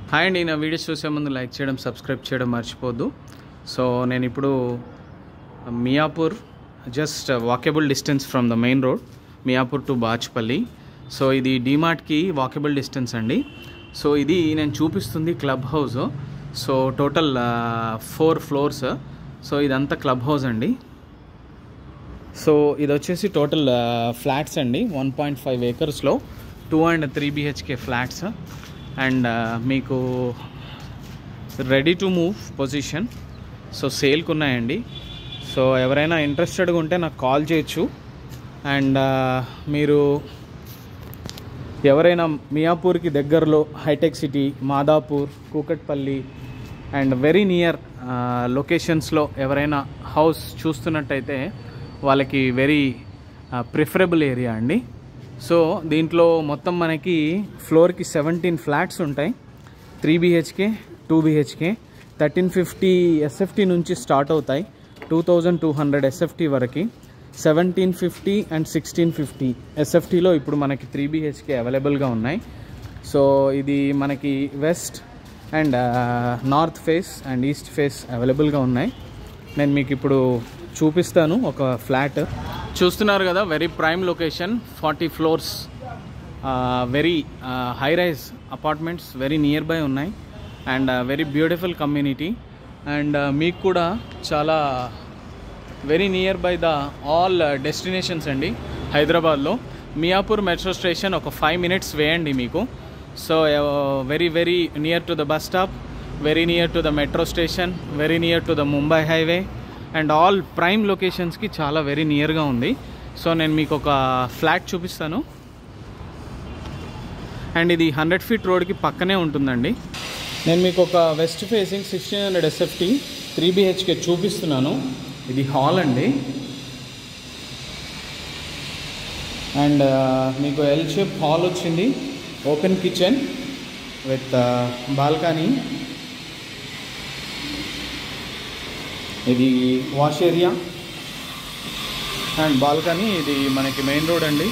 hi అండి నా videos చూసే ముందు లైక్ చేయడం సబ్స్క్రైబ్ చేయడం మర్చిపోద్దు సో నేను ఇప్పుడు Miyapur just walkable distance from the main road Miyapur to Bachupally so ఇది డీమార్ట్కి వాకేబుల్ డిస్టెన్స్ అండి సో ఇది నేను చూపిస్తుంది club house so total four floors so ఇదంతా క్లబ్ హౌస్ అండి సో ఇది వచ్చేసి టోటల్ ఫ్లాట్స్ అండి వన్ పాయింట్ ఫైవ్ ఏకర్స్లో two and three BHK flats and మీకు ready to move position so సేల్కి ఉన్నాయండి సో ఎవరైనా ఇంట్రెస్టెడ్గా ఉంటే నాకు కాల్ చేయొచ్చు అండ్ మీరు ఎవరైనా మియాపూర్కి దగ్గరలో hitech city Madhapur Kukatpally and very near లొకేషన్స్లో ఎవరైనా హౌస్ చూస్తున్నట్టయితే వాళ్ళకి వెరీ ప్రిఫరబుల్ ఏరియా అండి సో దీంట్లో మొత్తం మనకి ఫ్లోర్కి సెవెంటీన్ ఫ్లాట్స్ ఉంటాయి three BHK two BHK thirteen fifty SFT నుంచి స్టార్ట్ అవుతాయి two thousand two hundred SFT వరకు seventeen fifty and sixteen fifty ఎస్ఎఫ్టీలో ఇప్పుడు మనకి త్రీ బిహెచ్కే అవైలబుల్గా ఉన్నాయి సో ఇది మనకి west and north face and east face అవైలబుల్గా ఉన్నాయి నేను మీకు ఇప్పుడు చూపిస్తాను ఒక ఫ్లాట్ చూస్తున్నారు కదా very prime location forty floors very high rise apartments very near by ఉన్నాయి and very beautiful community and మీకు కూడా చాలా very near by the all destinations అండి హైదరాబాద్లో మియాపూర్ మెట్రో స్టేషన్ ఒక ఫైవ్ మినిట్స్ వేయండి మీకు so very very near to the bus stop very near to the metro station very near to the Mumbai highway and all prime లొకేషన్స్కి చాలా very నియర్గా ఉంది so నేను మీకు ఒక ఫ్లాట్ చూపిస్తాను అండ్ ఇది హండ్రెడ్ ఫీట్ రోడ్కి పక్కనే ఉంటుందండి నేను మీకు ఒక west facing sixteen hundred SFT three BHK చూపిస్తున్నాను ఇది హాల్ అండి అండ్ మీకు ఎల్ షేప్ హాల్ వచ్చింది ఓపెన్ కిచెన్ విత్ బాల్కనీ ఇది వాష్ ఏరియా అండ్ బాల్కనీ ఇది మనకి మెయిన్ రోడ్ అండి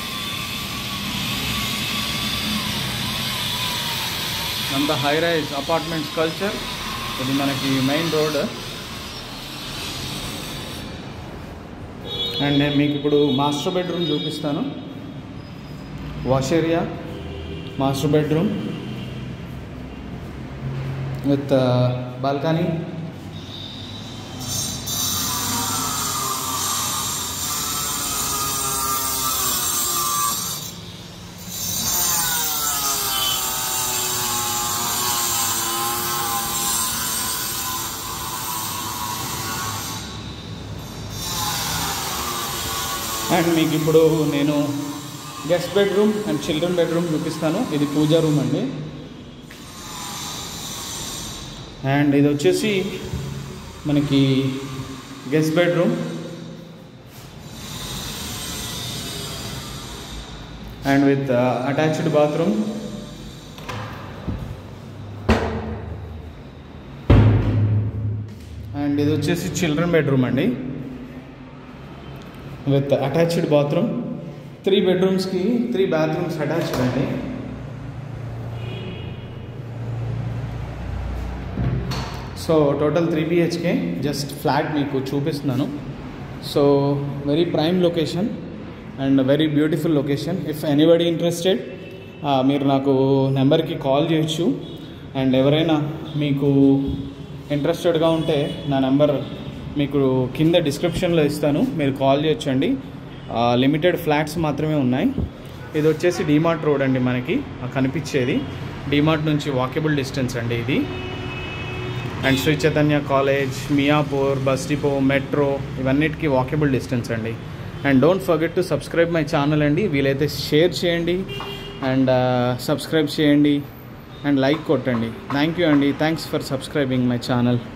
అంత హై రైజ్ అపార్ట్మెంట్స్ కల్చర్ ఇది మనకి మెయిన్ రోడ్ అండ్ నేను మీకు ఇప్పుడు మాస్టర్ బెడ్రూమ్ చూపిస్తాను wash area master bedroom with balcony and మీకు ఇప్పుడు నేను guest bedroom and children bedroom చూపిస్తాను ఇది పూజా రూమ్ అండి అండ్ ఇది వచ్చేసి మనకి guest bedroom and with attached bathroom and ఇది వచ్చేసి చిల్డ్రన్ బెడ్రూమ్ అండి విత్ అటాచ్డ్ బాత్రూమ్ త్రీ బెడ్రూమ్స్కి త్రీ బాత్రూమ్స్ అటాచ్డ్ అండి so total three BHK just flat మీకు చూపిస్తున్నాను so very prime location and very beautiful location if anybody interested మీరు నాకు నెంబర్కి కాల్ చేయొచ్చు అండ్ ఎవరైనా మీకు ఇంట్రెస్టెడ్గా ఉంటే నా నెంబర్ మీకు కింద డిస్క్రిప్షన్లో ఇస్తాను మీరు కాల్ చేయొచ్చండి లిమిటెడ్ ఫ్లాట్స్ మాత్రమే ఉన్నాయి ఇది వచ్చేసి డీమార్ట్ రోడ్ అండి మనకి కనిపించేది డీమార్ట్ నుంచి వాకేబుల్ డిస్టెన్స్ అండి ఇది and Sri Chaitanya college Miyapur bus depot metro ఇవన్నిటికీ వాకేబుల్ డిస్టెన్స్ అండి and don't forget to subscribe my channel అండి వీలైతే షేర్ చేయండి అండ్ సబ్స్క్రైబ్ చేయండి అండ్ లైక్ కొట్టండి థ్యాంక్ యూ అండి thanks for subscribing my channel